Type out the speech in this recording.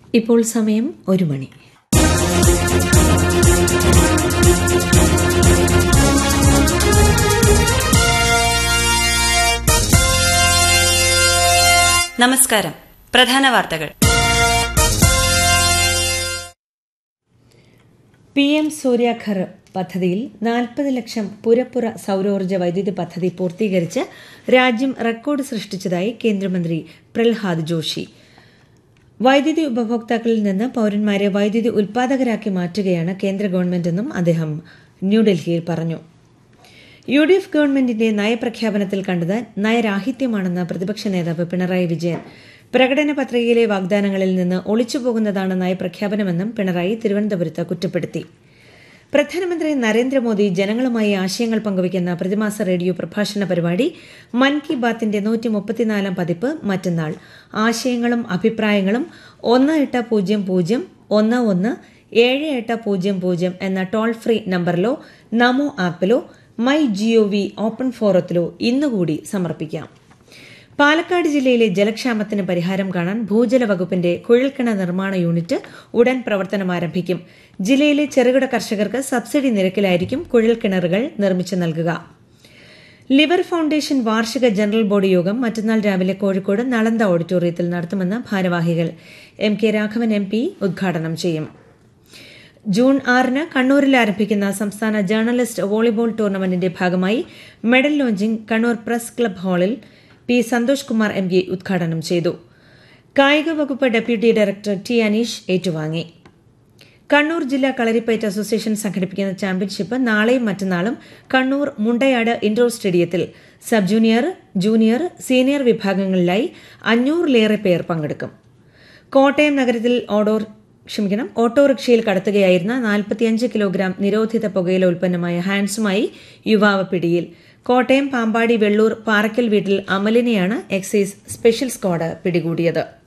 ഇപ്പോൾ സമയം ഒരു മണി നമസ്കാരം പ്രധാന വാർത്തകൾ പി എം സൂര്യാഘർ പദ്ധതിയിൽ നാൽപ്പത് ലക്ഷം പുരപ്പുറ സൌരോർജ്ജ വൈദ്യുതി പദ്ധതി പൂർത്തീകരിച്ച് രാജ്യം റെക്കോർഡ് സൃഷ്ടിച്ചതായി കേന്ദ്രമന്ത്രി പ്രഹ്ലാദ് ജോഷി വൈദ്യുതി ഉപഭോക്താക്കളിൽ നിന്ന് പൌരന്മാരെ വൈദ്യുതി ഉൽപാദകരാക്കി മാറ്റുകയാണ് കേന്ദ്ര ഗവൺമെന്റെന്നും അദ്ദേഹം ന്യൂഡൽഹിയിൽ പറഞ്ഞു യു ഡി എഫ് ഗവൺമെന്റിന്റെ നയപ്രഖ്യാപനത്തിൽ കണ്ടത് നയരാഹിത്യമാണെന്ന് പ്രതിപക്ഷ നേതാവ് പിണറായി വിജയൻ പ്രകടന പത്രികയിലെ വാഗ്ദാനങ്ങളിൽ നിന്ന് ഒളിച്ചുപോകുന്നതാണ് നയപ്രഖ്യാപനമെന്നും പിണറായി തിരുവനന്തപുരത്ത് കുറ്റപ്പെടുത്തി പ്രധാനമന്ത്രി നരേന്ദ്രമോദി ജനങ്ങളുമായി ആശയങ്ങൾ പങ്കുവയ്ക്കുന്ന പ്രതിമാസ റേഡിയോ പ്രഭാഷണ പരിപാടി മൻ കി ബാത്തിന്റെ നൂറ്റി മുപ്പത്തിനാലാം പതിപ്പ് മറ്റന്നാൾ ആശയങ്ങളും അഭിപ്രായങ്ങളും ഒന്ന് എട്ട് പൂജ്യം പൂജ്യം ഒന്ന് ഒന്ന് ഏഴ് എട്ട് പൂജ്യം പൂജ്യം എന്ന ടോൾ ഫ്രീ നമ്പറിലോ നമോ ആപ്പിലോ മൈ ജിഒവി ഓപ്പൺ ഫോറത്തിലോ ഇന്നുകൂടി സമർപ്പിക്കാം പാലക്കാട് ജില്ലയിലെ ജലക്ഷാമത്തിന് പരിഹാരം കാണാൻ ഭൂജല വകുപ്പിന്റെ കുഴൽക്കിണ നിർമ്മാണ യൂണിറ്റ് ഉടൻ പ്രവർത്തനം ആരംഭിക്കും ജില്ലയിലെ ചെറുകിട കർഷകർക്ക് സബ്സിഡി നിരക്കിലായിരിക്കും കുഴൽക്കിണറുകൾ നിർമ്മിച്ചു നൽകുക ലിവർ ഫൌണ്ടേഷൻ വാർഷിക ജനറൽ ബോഡി യോഗം മറ്റന്നാൾ രാവിലെ കോഴിക്കോട് നളന്ദ ഓഡിറ്റോറിയത്തിൽ നടത്തുമെന്ന് ഭാരവാഹികൾ M K Raghavan M P ഉദ്ഘാടനം ചെയ്യും ജൂൺ ആറിന് കണ്ണൂരിൽ ആരംഭിക്കുന്ന സംസ്ഥാന ജേർണലിസ്റ്റ് വോളിബോൾ ടൂർണമെന്റിന്റെ ഭാഗമായി medal launching Kannur press club ഹാളിൽ P Santhosh Kumar M P ഉദ്ഘാടനം ചെയ്തു കായിക വകുപ്പ് ഡെപ്യൂട്ടി ഡയറക്ടർ ടി അനീഷ് ഏറ്റുവാങ്ങി കണ്ണൂർ ജില്ലാ കളരിപ്പയറ്റ് അസോസിയേഷൻ സംഘടിപ്പിക്കുന്ന ചാമ്പ്യൻഷിപ്പ് നാളെയും മറ്റന്നാളും കണ്ണൂർ മുണ്ടയാട് ഇൻഡോർ സ്റ്റേഡിയത്തിൽ സബ് ജൂനിയർ ജൂനിയർ സീനിയർ വിഭാഗങ്ങളിലായി അഞ്ഞൂറിലേറെ പേർ പങ്കെടുക്കും കോട്ടയം നഗരത്തിൽ ഓഡോർ ക്ഷമിക്കണം ഓട്ടോറിക്ഷയിൽ കടത്തുകയായിരുന്ന നാൽപ്പത്തിയഞ്ച് കിലോഗ്രാം നിരോധിത പുകയില ഉൽപ്പന്നമായ ഹാൻസുമായി യുവാവ് പിടിയിൽ കോട്ടയം പാമ്പാടി വെള്ളൂർ പാറക്കൽ വീട്ടിൽ അമലിനെയാണ് എക്സൈസ് സ്പെഷ്യൽ സ്ക്വാഡ് പിടികൂടിയത്